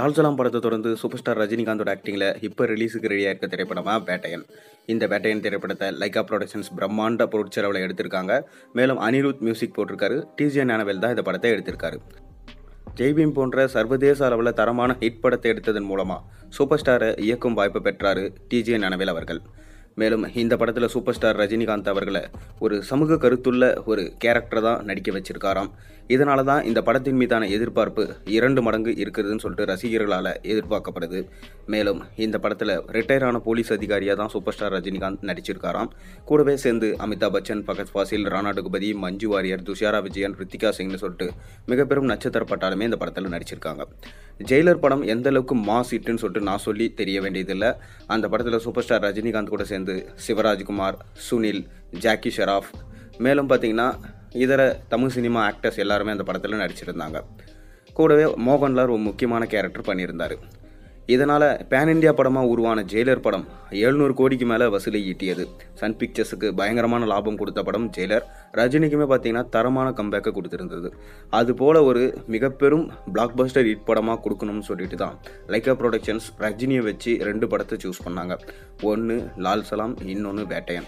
லால்சலாம் படத்தை தொடர்ந்து super star ரஜினிகாந்தோட ஆக்டிங்கில் இப்போ ரிலீஸுக்கு ரெடியாக இருக்க திரைப்படமாக பேட்டையன் இந்த பேட்டையன் திரைப்படத்தை லைகா ப்ரொடக்ஷன்ஸ் பிரம்மாண்ட பொருட்செலவில் எடுத்திருக்காங்க மேலும் அனிருத் மியூசிக் போட்டிருக்காரு டிஜே ஞானவேல் தான் இந்த படத்தை எடுத்திருக்காரு ஜெய்பீம் போன்ற சர்வதேச அளவில் தரமான ஹிட் படத்தை எடுத்ததன் மூலமாக சூப்பர் ஸ்டாரை இயக்கும் வாய்ப்பு பெற்றார் டிஜே ஞானவேல் அவர்கள் மேலும் இந்த படத்தில் சூப்பர் ஸ்டார் ரஜினிகாந்த் அவர்களை ஒரு சமூக கருத்துள்ள ஒரு கேரக்டர் தான் நடிக்க வச்சிருக்காராம் இதனால தான் இந்த படத்தின் மீதான எதிர்பார்ப்பு இரண்டு மடங்கு இருக்குதுன்னு சொல்லிட்டு ரசிகர்களால் எதிர்பார்க்கப்படுது மேலும் இந்த படத்தில் ரிட்டையர் ஆன போலீஸ் அதிகாரியாக தான் சூப்பர் ஸ்டார் ரஜினிகாந்த் நடிச்சிருக்காராம் கூடவே சேர்ந்து அமிதாப் பச்சன் பகத் ஃபாசில் ராணா டுகுபதி மஞ்சு வாரியர் துஷாரா விஜயன் ரித்திகா சிங்னு சொல்லிட்டு மிக பெரும் நட்சத்திர பட்டாலுமே இந்த படத்தில் நடிச்சிருக்காங்க ஜெயிலர் படம் எந்த அளவுக்கு மாஸ் ஹிட்டுன்னு சொல்லிட்டு நான் சொல்லி தெரிய வேண்டியதில்லை அந்த படத்தில் சூப்பர் ஸ்டார் ரஜினிகாந்த் கூட சேர்ந்து சிவராஜ்குமார் சுனில் ஜாக்கி ஷெராஃப் மேலும் பார்த்தீங்கன்னா இதர தமிழ் சினிமா ஆக்டர்ஸ் எல்லாருமே அந்த படத்தில் நடிச்சிருந்தாங்க கூடவே மோகன்லால் ஒரு முக்கியமான கேரக்டர் பண்ணியிருந்தார் இதனால் பேன் இந்தியா படமாக உருவான ஜெயிலர் படம் எழுநூறு கோடிக்கு மேலே வசூலை ஈட்டியது சன் பிக்சர்ஸுக்கு பயங்கரமான லாபம் கொடுத்த படம் ஜெயிலர் ரஜினிக்குமே பார்த்தீங்கன்னா தரமான கம்பேக்கை கொடுத்துருந்தது அதுபோல் ஒரு மிக பெரும் பிளாக் பஸ்டர் ஹிட் படமாக கொடுக்கணும்னு சொல்லிட்டு தான் லைக்கா ப்ரொடக்ஷன்ஸ் ரஜினியை வச்சு ரெண்டு படத்தை சூஸ் பண்ணாங்க ஒன்று லால் சலாம் இன்னொன்று வேட்டையன்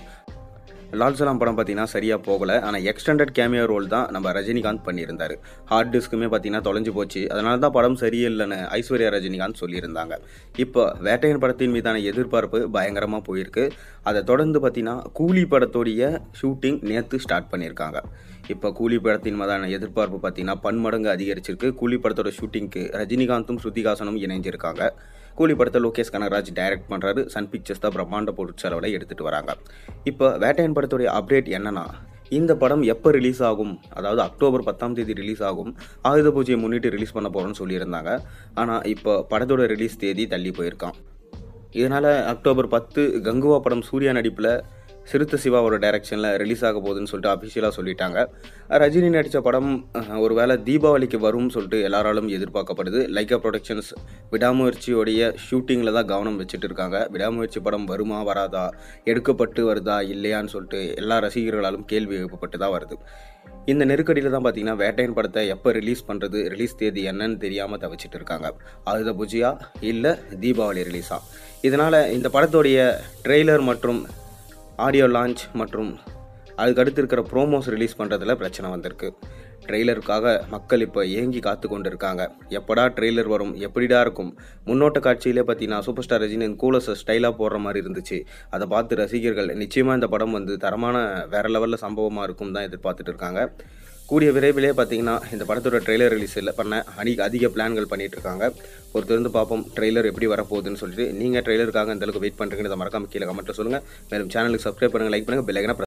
லால் சலாம் படம் பார்த்தீங்கன்னா சரியாக போகலை ஆனால் எக்ஸ்டெண்டட் கேமியோ ரோல் தான் நம்ம ரஜினிகாந்த் பண்ணியிருந்தார் ஹார்ட் டிஸ்க்குமே பார்த்தீங்கன்னா தொலைஞ்சு போச்சு அதனால தான் படம் சரியில்லைன்னு ஐஸ்வர்யா ரஜினிகாந்த் சொல்லியிருந்தாங்க இப்போ வேட்டையன் படத்தின் மீதான எதிர்பார்ப்பு பயங்கரமாக போயிருக்கு அதை தொடர்ந்து பார்த்தீங்கன்னா கூலி படத்தோடைய ஷூட்டிங் நேற்று ஸ்டார்ட் பண்ணியிருக்காங்க இப்போ கூலி படத்தின் மீதான எதிர்பார்ப்பு பார்த்தீங்கன்னா பன்மடங்கு அதிகரிச்சிருக்கு கூலி படத்தோட ஷூட்டிங்க்கு ரஜினிகாந்தும் ஸ்ருதிகாசனும் இணைஞ்சிருக்காங்க கூலி படத்தை லோகேஷ் கனகராஜ் டைரக்ட் பண்ணுறாரு சன் பிக்சர்ஸ் தான் பிரம்மாண்ட பொருட்செலவில் எடுத்துகிட்டு வராங்க இப்போ வேட்டையன் படத்துடைய அப்டேட் என்னன்னா இந்த படம் எப்போ ரிலீஸ் ஆகும் அதாவது அக்டோபர் பத்தாம் தேதி ரிலீஸ் ஆகும் ஆயுத பூஜையை முன்னிட்டு ரிலீஸ் பண்ண போகிறோம்னு சொல்லியிருந்தாங்க ஆனால் இப்போ படத்தோட ரிலீஸ் தேதி தள்ளி போயிருக்கான் இதனால் அக்டோபர் பத்து கங்குவா படம் சூர்யா நடிப்பில் சிறுத்தை சிவாவோட டைரக்ஷனில் ரிலீஸ் ஆக போகுதுன்னு சொல்லிட்டு அஃபிஷியலாக சொல்லிட்டாங்க ரஜினி நடித்த படம் அஹ், ஒருவேளை தீபாவளிக்கு வரும்னு சொல்லிட்டு எல்லாராலும் எதிர்பார்க்கப்படுது லைக்கா ப்ரொடக்ஷன்ஸ் விடாமுயற்சியோடைய ஷூட்டிங்கில் தான் கவனம் வச்சுட்டு இருக்காங்க விடாமுயற்சி படம் வருமா வராதா எடுக்கப்பட்டு வருதா இல்லையான்னு சொல்லிட்டு எல்லா ரசிகர்களாலும் கேள்வி எழுப்பப்பட்டு தான் வருது இந்த நெருக்கடியில் தான் பார்த்தீங்கன்னா வேட்டையன் படத்தை எப்போ ரிலீஸ் பண்ணுறது ரிலீஸ் தேதி என்னன்னு தெரியாமல் தவிச்சிட்டு இருக்காங்க ஆயுத பூஜையா இல்லை தீபாவளி ரிலீஸா இதனால் இந்த படத்தோடைய ட்ரெய்லர் மற்றும் ஆடியோ லான்ச் மற்றும் அதுக்கு அடுத்து இருக்கிற ப்ரோமோஸ் ரிலீஸ் பண்ணுறதுல பிரச்சனை வந்திருக்கு ட்ரெய்லருக்காக மக்கள் இப்போ ஏங்கி காத்து கொண்டு இருக்காங்க எப்படா ட்ரெய்லர் வரும் எப்படிடா இருக்கும் முன்னோட்ட காட்சியிலே பார்த்தீங்கன்னா சூப்பர் ஸ்டார் ரஜினி கூலஸ் ஸ்டைலாக போடுற மாதிரி இருந்துச்சு அதை பார்த்து ரசிகர்கள் நிச்சயமாக இந்த படம் வந்து தரமான வேற லெவலில் சம்பவமாக இருக்கும் தான் எதிர்பார்த்துட்டு இருக்காங்க கூடிய விரைவிலே பார்த்தீங்கன்னா இந்த படத்தோட ட்ரெய்லர் ரிலீஸ் இல்லை பண்ண அதிக அதிக பிளான்கள் பண்ணிட்டு இருக்காங்க பொறுத்திருந்து பார்ப்போம் ட்ரெய்லர் எப்படி வரப்போகுதுன்னு சொல்லிட்டு நீங்கள் ட்ரெய்லருக்காக இந்த அளவுக்கு வெயிட் பண்ணுறீங்கன்னு மறக்காம கீழே கமெண்ட்டில் சொல்லுங்கள் மேலும் சேனலுக்கு சப்ஸ்கிரைப் பண்ணுங்கள் லைக் பண்ணுங்கள் பெல் ஐக்கனை